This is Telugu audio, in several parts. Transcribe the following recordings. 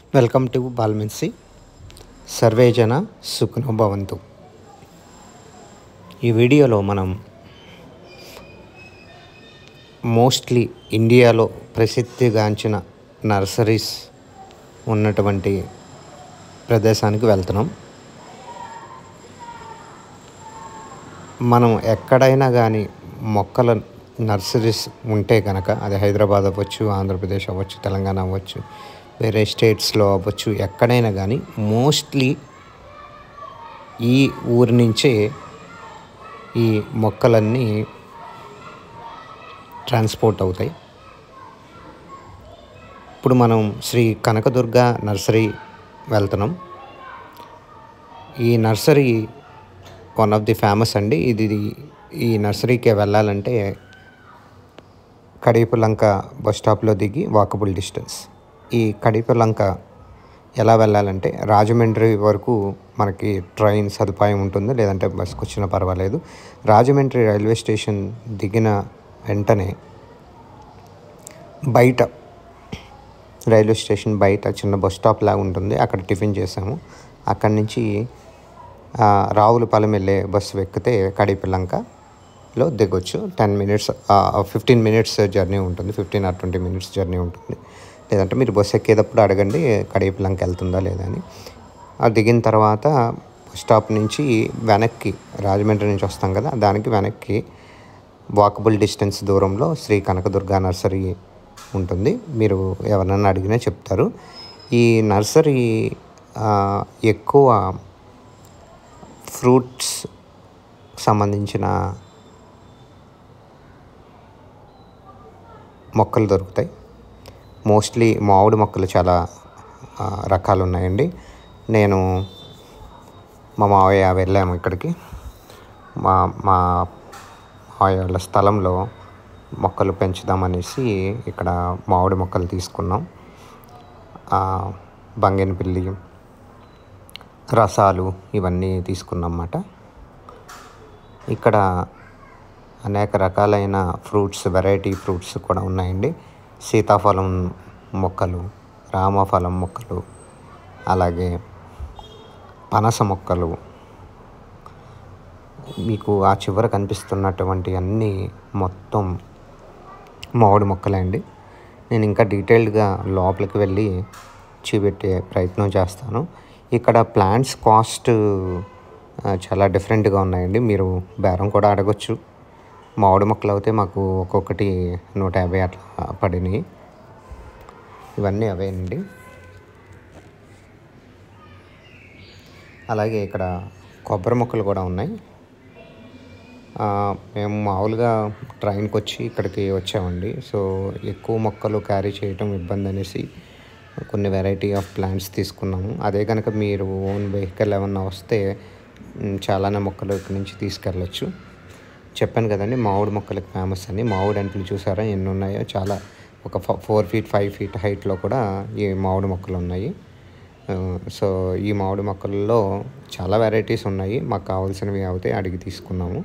వెల్కమ్ టు బాల్మెన్సీ సర్వే జన సుఖనో భవంతు ఈ వీడియోలో మనం మోస్ట్లీ ఇండియాలో ప్రసిద్ధిగాంచిన నర్సరీస్ ఉన్నటువంటి ప్రదేశానికి వెళ్తున్నాం మనం ఎక్కడైనా కానీ మొక్కల నర్సరీస్ ఉంటే కనుక అది హైదరాబాద్ అవ్వచ్చు ఆంధ్రప్రదేశ్ అవ్వచ్చు తెలంగాణ అవ్వచ్చు వేరే స్టేట్స్లో అవ్వచ్చు ఎక్కడైనా కానీ మోస్ట్లీ ఈ ఊరి నుంచే ఈ మొక్కలన్నీ ట్రాన్స్పోర్ట్ అవుతాయి ఇప్పుడు మనం శ్రీ కనకదుర్గ నర్సరీ వెళ్తున్నాం ఈ nursery one of the famous అండి ఇది ఈ నర్సరీకి వెళ్ళాలంటే కడీపులంక బస్ స్టాప్లో దిగి వాకబుల్ డిస్టెన్స్ ఈ కడీపులంక ఎలా వెళ్ళాలంటే రాజమండ్రి వరకు మనకి ట్రైన్ సదుపాయం ఉంటుంది లేదంటే బస్కి వచ్చినా పర్వాలేదు రాజమండ్రి రైల్వే స్టేషన్ దిగిన వెంటనే బయట రైల్వే స్టేషన్ బయట చిన్న బస్ స్టాప్ లాగా ఉంటుంది అక్కడ టిఫిన్ చేసాము అక్కడి నుంచి ఆ, రావులపాలెం వెళ్ళే బస్సు ఎక్కితే కడిపిల్లంకలో దిగొచ్చు ten minutes fifteen minutes journey ఉంటుంది fifteen or twenty minutes journey ఉంటుంది లేదంటే మీరు బస్సు ఎక్కేటప్పుడు అడగండి కడిపిల్లంక వెళ్తుందా లేదా అని ఆ దిగిన తర్వాత బస్ స్టాప్ నుంచి వెనక్కి రాజమండ్రి నుంచి వస్తాం కదా దానికి వెనక్కి వాకబుల్ డిస్టెన్స్ దూరంలో శ్రీ కనకదుర్గ నర్సరీ ఉంటుంది మీరు ఎవరన్నా అడిగినా చెప్తారు ఈ నర్సరీ ఆ, ఎక్కువ ఫ్రూట్స్ సంబంధించిన మొక్కలు దొరుకుతాయి మోస్ట్లీ మామిడి మొక్కలు చాలా ఆ, రకాలు ఉన్నాయండి నేను మా మావయ్య వెళ్ళాము ఇక్కడికి మా మా మావయ్య వాళ్ళ స్థలంలో మొక్కలు పెంచుదామనేసి ఇక్కడ మామిడి మొక్కలు తీసుకున్నాం ఆ, బంగినపిల్లి రసాలు ఇవన్నీ తీసుకున్నమాట ఇక్కడ అనేక రకాలైన ఫ్రూట్స్ వెరైటీ ఫ్రూట్స్ కూడా ఉన్నాయండి సీతాఫలం మొక్కలు రామఫలం మొక్కలు అలాగే పనస మొక్కలు మీకు ఆ చివర కనిపిస్తున్నటువంటి అన్నీ మొత్తం మామిడి మొక్కలే అండి నేను ఇంకా డీటెయిల్డ్గా లోపలికి వెళ్ళి చూపెట్టే ప్రయత్నం చేస్తాను ఇక్కడ ప్లాంట్స్ కాస్ట్ ఆ, చాలా డిఫరెంట్గా ఉన్నాయండి మీరు బేరం కూడా అడగొచ్చు మామిడి మొక్కలు అయితే మాకు ఒక్కొక్కటి నూట యాభై అట్లా పడినాయి ఇవన్నీ అవేనండి అలాగే ఇక్కడ కొబ్బరి మొక్కలు కూడా ఉన్నాయి ఆ, మేము మామూలుగా ట్రైన్కి వచ్చి ఇక్కడికి వచ్చామండి సో ఎక్కువ మొక్కలు క్యారీ చేయటం ఇబ్బంది అనేసి కొన్ని వెరైటీ ఆఫ్ ప్లాంట్స్ తీసుకున్నాము అదే కనుక మీరు ఓన్ వెహికల్ ఏమన్నా వస్తే మ్, చాలానే మొక్కలు ఇక్కడి నుంచి తీసుకెళ్ళచ్చు చెప్పాను కదండి మామిడి మొక్కలకి ఫేమస్ అని మామిడి అంట్లు చూసారా ఎన్ని ఉన్నాయో చాలా ఒక ఫోర్ ఫీట్ ఫైవ్ ఫీట్ హైట్లో కూడా ఈ మామిడి మొక్కలు ఉన్నాయి ఆ, సో ఈ మామిడి మొక్కల్లో చాలా వెరైటీస్ ఉన్నాయి మాకు కావాల్సినవి అయితే అడిగి తీసుకున్నాము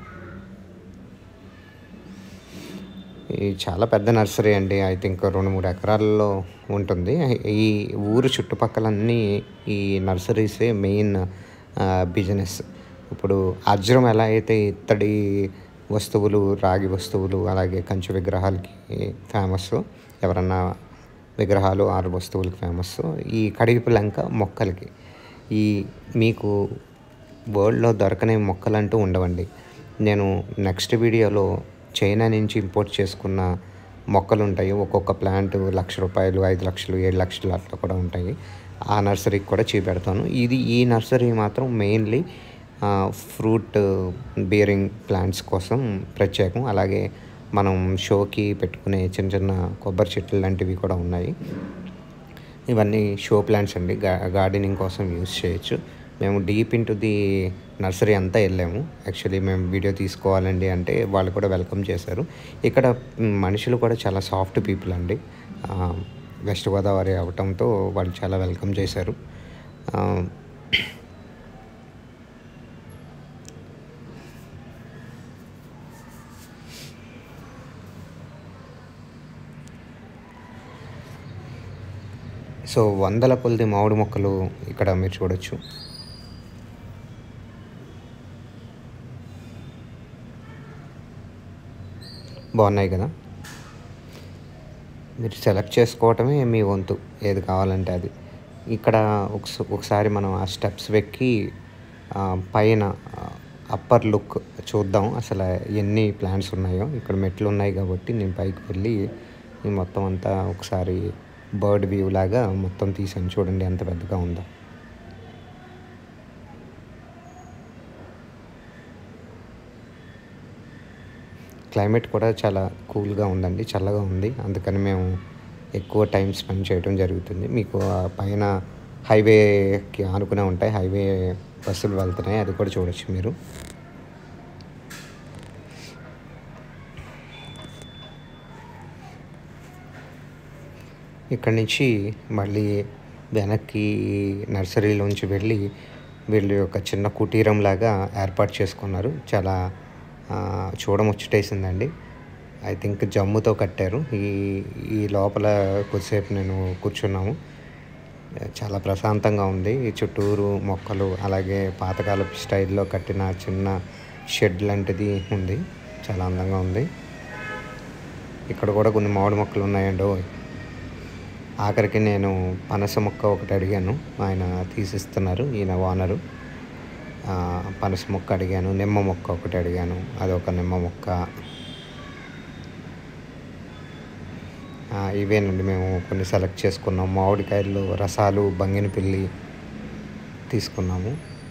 ఈ చాలా పెద్ద నర్సరీ అండి ఐ థింక్ రెండు మూడు ఎకరాల్లో ఉంటుంది ఈ ఊరు చుట్టుపక్కలన్నీ ఈ నర్సరీసే మెయిన్ బిజినెస్ ఇప్పుడు అజ్రం ఎలా అయితే ఇత్తడి వస్తువులు రాగి వస్తువులు అలాగే కంచు విగ్రహాలకి ఫేమస్ ఎవరన్నా విగ్రహాలు ఆరు వస్తువులకి ఫేమస్ ఈ కడిగిపు లంక మొక్కలకి ఈ మీకు వరల్డ్లో దొరకని మొక్కలు అంటూ ఉండవండి నేను నెక్స్ట్ వీడియోలో చైనా నుంచి ఇంపోర్ట్ చేసుకున్న మొక్కలు ఉంటాయి ఒక్కొక్క ప్లాంట్ లక్ష రూపాయలు ఐదు లక్షలు ఏడు లక్షలు అట్లా కూడా ఉంటాయి ఆ నర్సరీకి కూడా చూపెడతాను ఇది ఈ నర్సరీ మాత్రం మెయిన్లీ ఫ్రూట్ బీరింగ్ ప్లాంట్స్ కోసం ప్రత్యేకం అలాగే మనం షోకి పెట్టుకునే చిన్న చిన్న కొబ్బరి చెట్లు లాంటివి కూడా ఉన్నాయి ఇవన్నీ షో ప్లాంట్స్ అండి గా గార్డెనింగ్ కోసం యూస్ చేయొచ్చు మేము డీప్ ఇంటూ ది నర్సరీ అంతా వెళ్ళాము యాక్చువల్లీ మేము వీడియో తీసుకోవాలండి అంటే వాళ్ళు కూడా వెల్కమ్ చేశారు ఇక్కడ మ్, మనుషులు కూడా చాలా సాఫ్ట్ పీపుల్ అండి ఆ, వెస్ట్ గోదావరి అవటంతో వాళ్ళు చాలా వెల్కమ్ చేశారు ఆ, సో వందల కొలది మామిడి మొక్కలు ఇక్కడ మీరు చూడొచ్చు బాగున్నాయి కదా మీరు సెలెక్ట్ చేసుకోవటమే మీ వంతు ఏది కావాలంటే అది ఇక్కడ ఒకస- ఒకసారి మనం ఆ స్టెప్స్ వెక్కి ఆ, పైన అప్పర్ లుక్ చూద్దాం అసలు ఎన్ని ప్లాంట్స్ ఉన్నాయో ఇక్కడ మెట్లు ఉన్నాయి కాబట్టి నేను పైకి వెళ్ళి ఈ మొత్తం అంతా ఒకసారి బర్డ్ వ్యూ లాగా మొత్తం తీసాను చూడండి ఎంత పెద్దగా ఉందో క్లైమేట్ కూడా చాలా కూల్గా ఉందండి చల్లగా ఉంది అందుకని మేము ఎక్కువ టైం స్పెండ్ చేయడం జరుగుతుంది మీకు ఆ పైన హైవేకి ఆనుకునే ఉంటాయి హైవే బస్సులు వెళ్తున్నాయి అది కూడా చూడొచ్చు మీరు ఇక్కడి నుంచి మళ్ళీ వెనక్కి నర్సరీలోంచి వెళ్ళి వీళ్ళు ఒక చిన్న కుటీరం లాగా ఏర్పాటు చేసుకున్నారు చాలా ఆ, చూడముచ్చటేసిందండి ఐ థింక్ జమ్ముతో కట్టారు ఈ ఈ లోపల కొద్దిసేపు నేను కూర్చున్నాము చాలా ప్రశాంతంగా ఉంది ఈ చుట్టూరు మొక్కలు అలాగే పాతకాలపు స్టైల్లో కట్టిన చిన్న షెడ్ లాంటిది ఉంది చాలా అందంగా ఉంది ఇక్కడ కూడా కొన్ని మామిడి మొక్కలు ఉన్నాయండి ఆఖరికి నేను పనస మొక్క ఒకటి అడిగాను ఆయన తీసిస్తున్నారు ఈయన ఓనరు ఆ, పనస మొక్క అడిగాను నిమ్మ మొక్క ఒకటి అడిగాను అదొక నిమ్మ మొక్క ఆ, ఇవేనండి మేము కొన్ని సెలెక్ట్ చేసుకున్నాం మామిడికాయలు రసాలు బంగినపిల్లి తీసుకున్నాము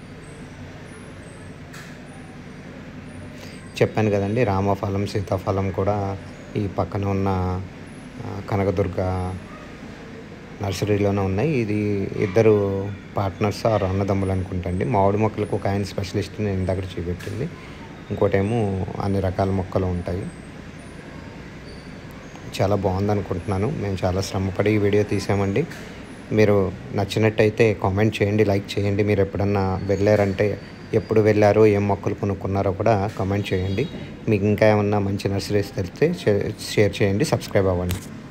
చెప్పాను కదండి రామఫలం సీతాఫలం కూడా ఈ పక్కన ఉన్న ఆ, కనకదుర్గ నర్సరీలోనే ఉన్నాయి ఇది ఇద్దరు పార్ట్నర్స్ ఆరు అన్నదమ్ములు అనుకుంటండి మామిడి మొక్కలకు ఒక ఆయన స్పెషలిస్ట్ నేను ఇందాక చూపెట్టింది ఇంకోటేమో అన్ని రకాల మొక్కలు ఉంటాయి చాలా బాగుంది అనుకుంటున్నాను మేము చాలా శ్రమపడి ఈ వీడియో తీసామండి మీరు నచ్చినట్టయితే కామెంట్ చేయండి లైక్ చేయండి మీరు ఎప్పుడన్నా వెళ్ళారంటే ఎప్పుడు వెళ్ళారో ఏం మొక్కలు కొనుక్కున్నారో కూడా కామెంట్ చేయండి మీకు ఇంకా ఏమన్నా మంచి నర్సరీస్ తెలిస్తే షేర్ చేయండి సబ్స్క్రైబ్ అవ్వండి